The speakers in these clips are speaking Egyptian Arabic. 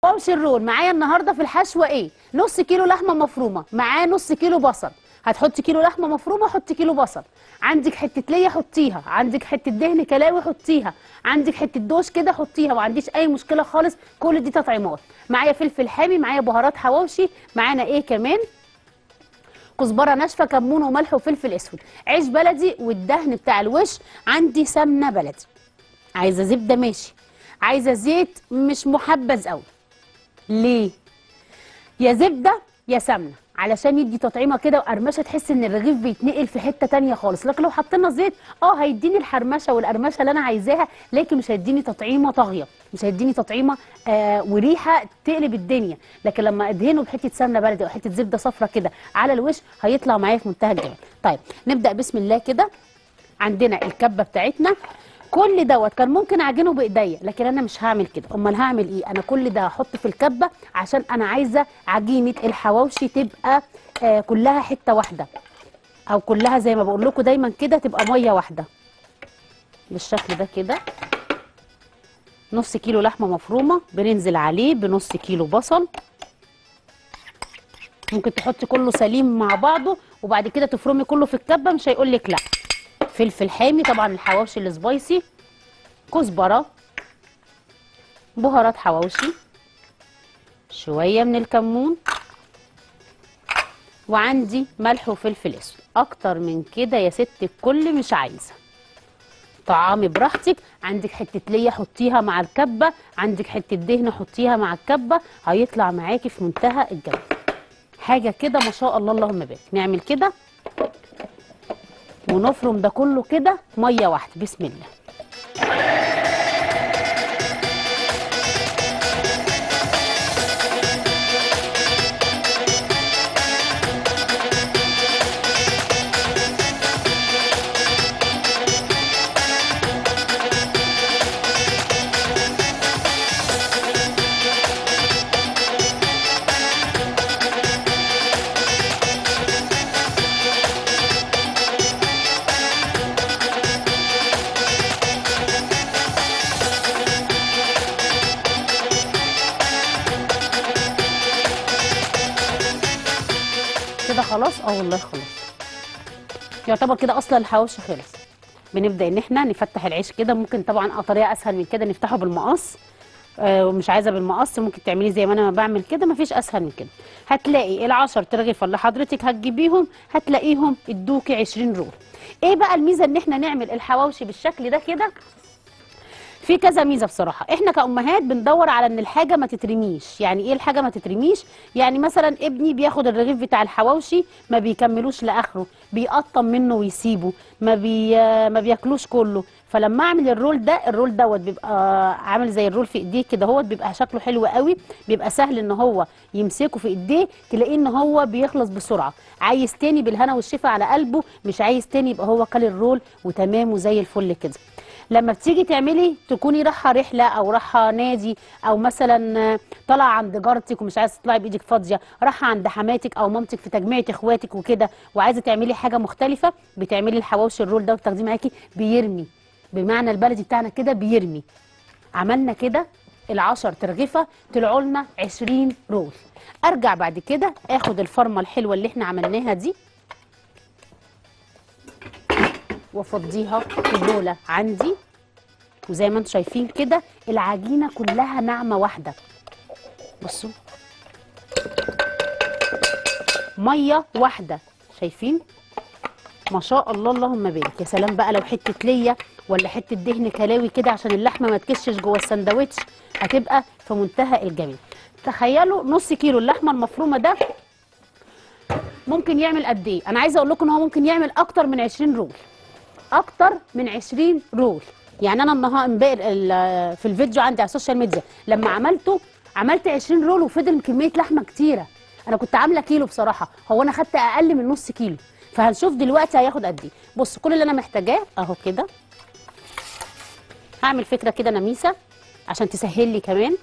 حواوش الرول معايا النهارده في الحشوه ايه نص كيلو لحمه مفرومه معاه نص كيلو بصل هتحطي كيلو لحمه مفرومه حطي كيلو بصل عندك حته ليا حطيها عندك حته دهن كلاوي حطيها عندك حته دوش كده حطيها ما عنديش اي مشكله خالص كل دي تطعيمات معايا فلفل حامي معايا بهارات حواوشي معانا ايه كمان كزبره ناشفه كمون وملح وفلفل اسود عيش بلدي والدهن بتاع الوش عندي سمنه بلدي عايزه زبده ماشي عايزه زيت مش محبذ قوي ليه يا زبده يا سمنه علشان يدي تطعيمه كده وقرمشه تحس ان الرغيف بيتنقل في حته تانية خالص لكن لو حطينا زيت اه هيديني الحرمشه والقرمشه اللي انا عايزاها لكن مش هيديني تطعيمه طاغيه مش هيديني تطعيمه آه وريحه تقلب الدنيا لكن لما ادهنه بحته سمنه بلدي او حته زبده صفرة كده على الوش هيطلع معايا في منتهى الجمال طيب نبدا بسم الله كده عندنا الكبه بتاعتنا كل دوت كان ممكن اعجنه بايديا لكن انا مش هعمل كده امال هعمل ايه انا كل ده هحط في الكبه عشان انا عايزه عجينه الحواوشي تبقى آه كلها حته واحده او كلها زي ما بقول لكم دايما كده تبقى ميه واحده بالشكل ده كده نص كيلو لحمه مفرومه بننزل عليه بنص كيلو بصل ممكن تحطي كله سليم مع بعضه وبعد كده تفرمي كله في الكبه مش هيقول لك لا فلفل حامي طبعا الحواوشي السبايسي كزبره بهارات حواوشي شويه من الكمون وعندي ملح وفلفل اسود اكتر من كده يا ست الكل مش عايزه طعامي براحتك عندك حته ليا حطيها مع الكبه عندك حته دهن حطيها مع الكبه هيطلع معاكي في منتهى الجمال حاجه كده ما شاء الله اللهم بارك نعمل كده ونفرم ده كله كده ميه واحده بسم الله كده خلاص اه والله خلاص يعتبر كده اصلا الحواوشي خلص بنبدا ان احنا نفتح العيش كده ممكن طبعا طريقه اسهل من كده نفتحه بالمقص آه ومش عايزه بالمقص ممكن تعمليه زي ما انا بعمل كده مفيش اسهل من كده هتلاقي العشر ترغيفه اللي حضرتك هتجيبيهم هتلاقيهم ادوكي 20 رول ايه بقى الميزه ان احنا نعمل الحواوشي بالشكل ده كده في كذا ميزه بصراحه احنا كامهات بندور على ان الحاجه ما تترميش يعني ايه الحاجه ما تترميش يعني مثلا ابني بياخد الرغيف بتاع الحواوشي ما بيكملوش لاخره بيقطم منه ويسيبه ما بي ما بياكلوش كله فلما اعمل الرول ده الرول دوت بيبقى عامل زي الرول في ايديه كده هوت بيبقى شكله حلو قوي بيبقى سهل ان هو يمسكه في ايديه تلاقيه ان هو بيخلص بسرعه عايز تاني بالهنا والشفا على قلبه مش عايز تاني يبقى هو كل الرول وتمام وزي الفل كده لما بتيجي تعملي تكوني رايحه رحله او رايحه نادي او مثلا طالعه عند جارتك ومش عايزه تطلعي بايدك فاضيه رايحه عند حماتك او مامتك في تجميعه اخواتك وكده وعايزه تعملي حاجه مختلفه بتعملي الحواوشي الرول ده وتاخديه معاكي بيرمي بمعنى البلدي بتاعنا كده بيرمي عملنا كده العشر ترغيفه طلعوا لنا 20 رول ارجع بعد كده اخد الفرمه الحلوه اللي احنا عملناها دي وافضيها في بوله عندي وزي ما انتم شايفين كده العجينه كلها ناعمه واحده بصوا ميه واحده شايفين ما شاء الله اللهم بارك يا سلام بقى لو حته ليا ولا حته دهن كلاوي كده عشان اللحمه ما تكشش جوه السندوتش هتبقى في منتهى الجمال تخيلوا نص كيلو اللحمه المفرومه ده ممكن يعمل قد ايه انا عايزه اقول لكم ان هو ممكن يعمل اكتر من 20 رول اكتر من 20 رول يعني انا النهارده في الفيديو عندي على السوشيال ميديا لما عملته عملت 20 رول وفضل كميه لحمه كتيره انا كنت عامله كيلو بصراحه هو انا خدت اقل من نص كيلو فهنشوف دلوقتي هياخد قد ايه بص كل اللي انا محتاجاه اهو كده هعمل فكره كده نميسه عشان تسهل لي كمان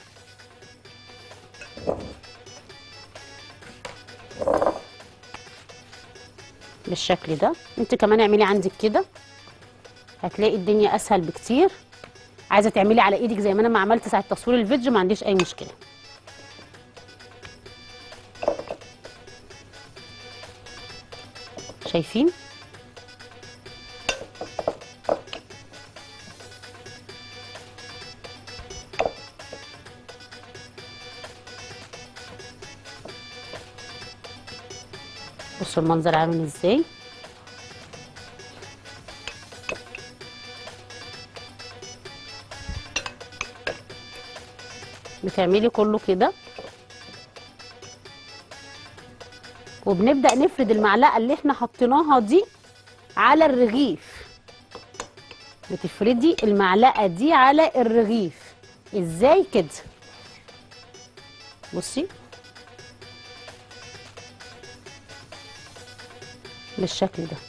بالشكل ده انت كمان اعملي عندك كده هتلاقي الدنيا اسهل بكتير عايزه تعملي على ايدك زي ما انا ما عملت ساعه تصوير الفيديو ما عنديش اي مشكله شايفين بصوا المنظر عامل ازاي بتعملي كله كده وبنبدأ نفرد المعلقة اللي احنا حطيناها دي على الرغيف بتفردي المعلقة دي على الرغيف ازاي كده بصي بالشكل ده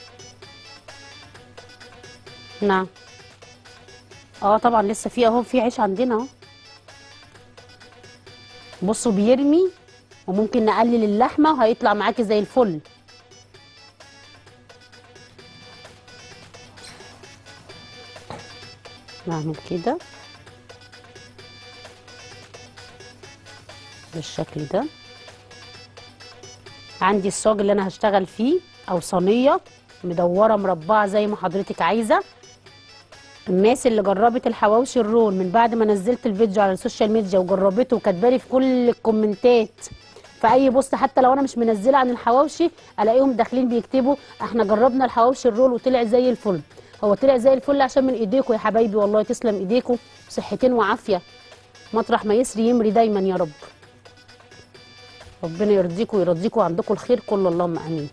نعم اه طبعا لسه في اهو في عيش عندنا اهو بصوا بيرمي وممكن نقلل اللحمه وهيطلع معاكي زي الفل نعمل كده بالشكل ده عندي الصاج اللي انا هشتغل فيه او صينيه مدوره مربعه زي ما حضرتك عايزه الناس اللي جربت الحواوشي الرول من بعد ما نزلت الفيديو على السوشيال ميديا وجربته وكاتبالي في كل الكومنتات في اي بوست حتى لو انا مش منزله عن الحواوشي الاقيهم داخلين بيكتبوا احنا جربنا الحواوشي الرول وطلع زي الفل هو طلع زي الفل عشان من ايديكم يا حبايبي والله تسلم ايديكم صحتين وعافيه مطرح ما يسري يمري دايما يا رب ربنا يرضيكم ويرضيكم عندكم الخير كله اللهم امين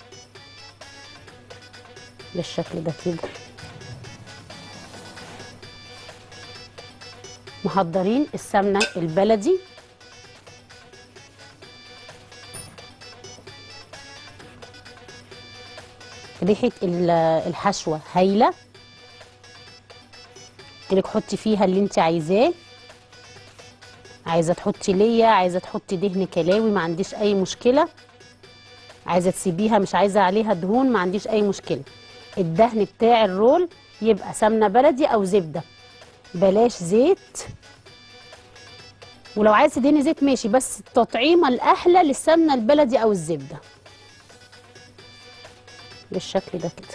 بالشكل ده كده محضرين السمنه البلدي ريحه ال- الحشوه هايله قلت حطي فيها اللي انت عايزاه عايزه تحطي ليا عايزه تحطي دهن كلاوي ما عنديش اي مشكله عايزه تسيبيها مش عايزه عليها دهون ما عنديش اي مشكله الدهن بتاع الرول يبقى سمنه بلدي او زبده بلاش زيت ولو عايز تدهني زيت ماشي بس التطعيمه الاحلى للسمنه البلدي او الزبده بالشكل ده كده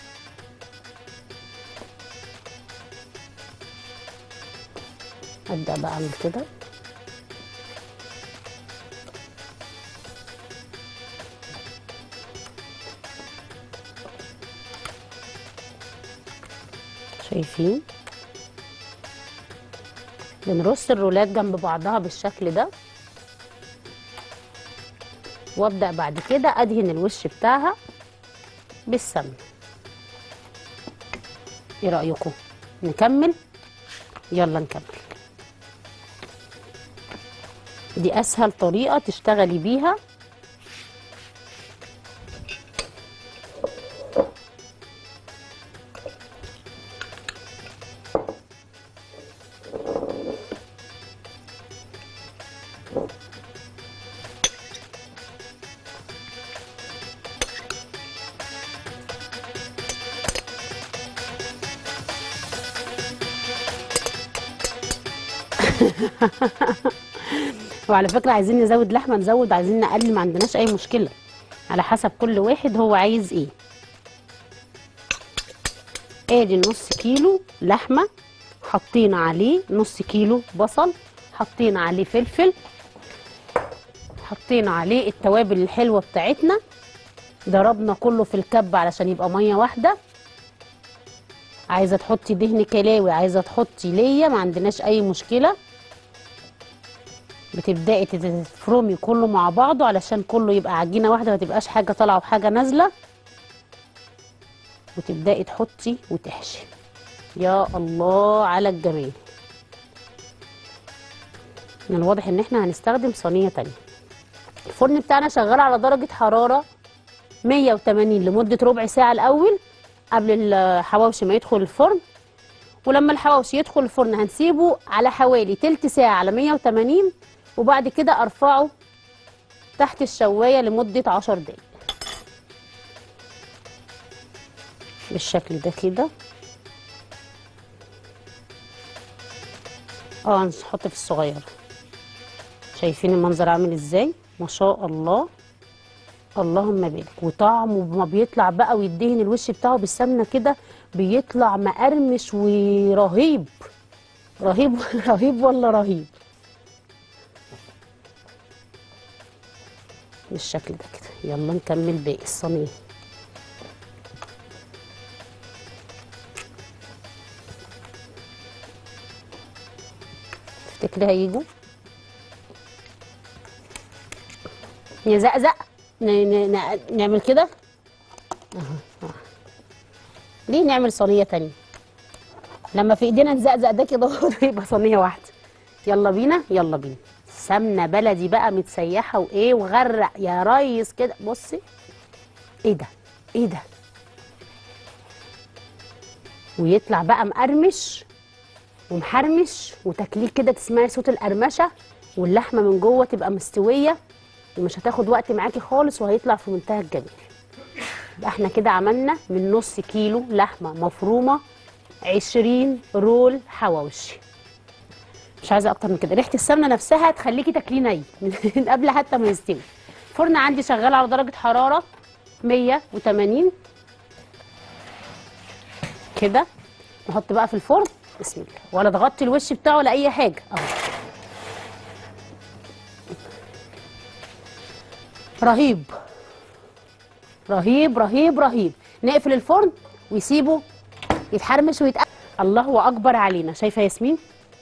ابدا بقى اعمل كده شايفين بنرص الرولات جنب بعضها بالشكل ده وابدا بعد كده ادهن الوش بتاعها بالسمنه ايه رايكم نكمل يلا نكمل دي اسهل طريقه تشتغلي بيها وعلى فكره عايزين نزود لحمه نزود عايزين نقلل ما عندناش اي مشكله على حسب كل واحد هو عايز ايه ادي نص كيلو لحمه حطينا عليه نص كيلو بصل حطينا عليه فلفل حطينا عليه التوابل الحلوه بتاعتنا ضربنا كله في الكب علشان يبقى ميه واحده عايزه تحطي دهن كلاوي عايزه تحطي ليا ما عندناش اي مشكله بتبداي تفرمي كله مع بعضه علشان كله يبقى عجينه واحده ما تبقاش حاجه طالعه وحاجه نازله وتبداي تحطي وتحشي يا الله على الجمال من الواضح ان احنا هنستخدم صينيه تانية الفرن بتاعنا شغال على درجه حراره 180 لمده ربع ساعه الاول قبل الحواوشي ما يدخل الفرن ولما الحواوشي يدخل الفرن هنسيبه على حوالي تلت ساعة على 180 وبعد كده ارفعه تحت الشواية لمدة 10 دقايق بالشكل ده كده اه هنحط في الصغير شايفين المنظر عامل ازاي ما شاء الله اللهم بارك وطعم وما بيطلع بقى ويدهن الوش بتاعه بالسمنه كده بيطلع مقرمش ورهيب رهيب رهيب ولا رهيب بالشكل ده كده يلا نكمل باقي الصينيه تفتكري هيجوا نزقزق ن- ن- ن- نعمل كده أهو، أهو. ليه نعمل صينيه تانية لما في ايدينا نزقزق ده كده يبقى صينيه واحده يلا بينا يلا بينا سمنه بلدي بقى متسيحه وايه وغرق يا ريس كده بصي ايه ده ايه ده ويطلع بقى مقرمش ومحرمش وتاكليه كده تسمعي صوت القرمشه واللحمه من جوه تبقى مستويه ومش هتاخد وقت معاكي خالص وهيطلع في منتهى الجمال يبقى احنا كده عملنا من نص كيلو لحمه مفرومه 20 رول حواوشي مش عايزه اكتر من كده ريحه السمنه نفسها تخليكي تاكليه ني من قبل حتى ما يستوي الفرن عندي شغال على درجه حراره 180 كده نحط بقى في الفرن بسم الله ولا تغطي الوش بتاعه ولا اي حاجه اهو رهيب رهيب رهيب رهيب نقفل الفرن ويسيبه يتحرمش ويتقل الله اكبر علينا شايفه ياسمين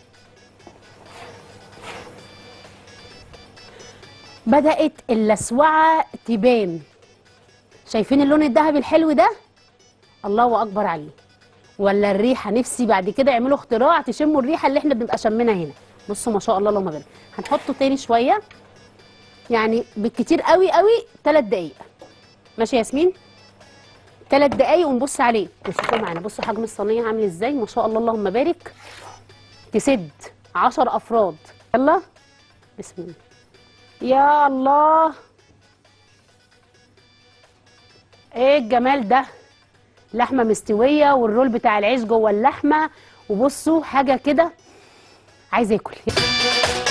بدات اللسوعه تبان شايفين اللون الذهبي الحلو ده الله اكبر عليه ولا الريحه نفسي بعد كده يعملوا اختراع تشموا الريحه اللي احنا بنبقى شمينها هنا بصوا ما شاء الله اللهم بارك هنحطه تاني شويه يعني بالكتير قوي قوي ثلاث دقايق ماشي يا ياسمين ثلاث دقايق ونبص عليه وشوفوا معانا بصوا حجم الصينيه عامل ازاي ما شاء الله اللهم بارك تسد 10 افراد يلا بسم الله يا الله ايه الجمال ده لحمه مستويه والرول بتاع العيش جوه اللحمه وبصوا حاجه كده عايزه اكل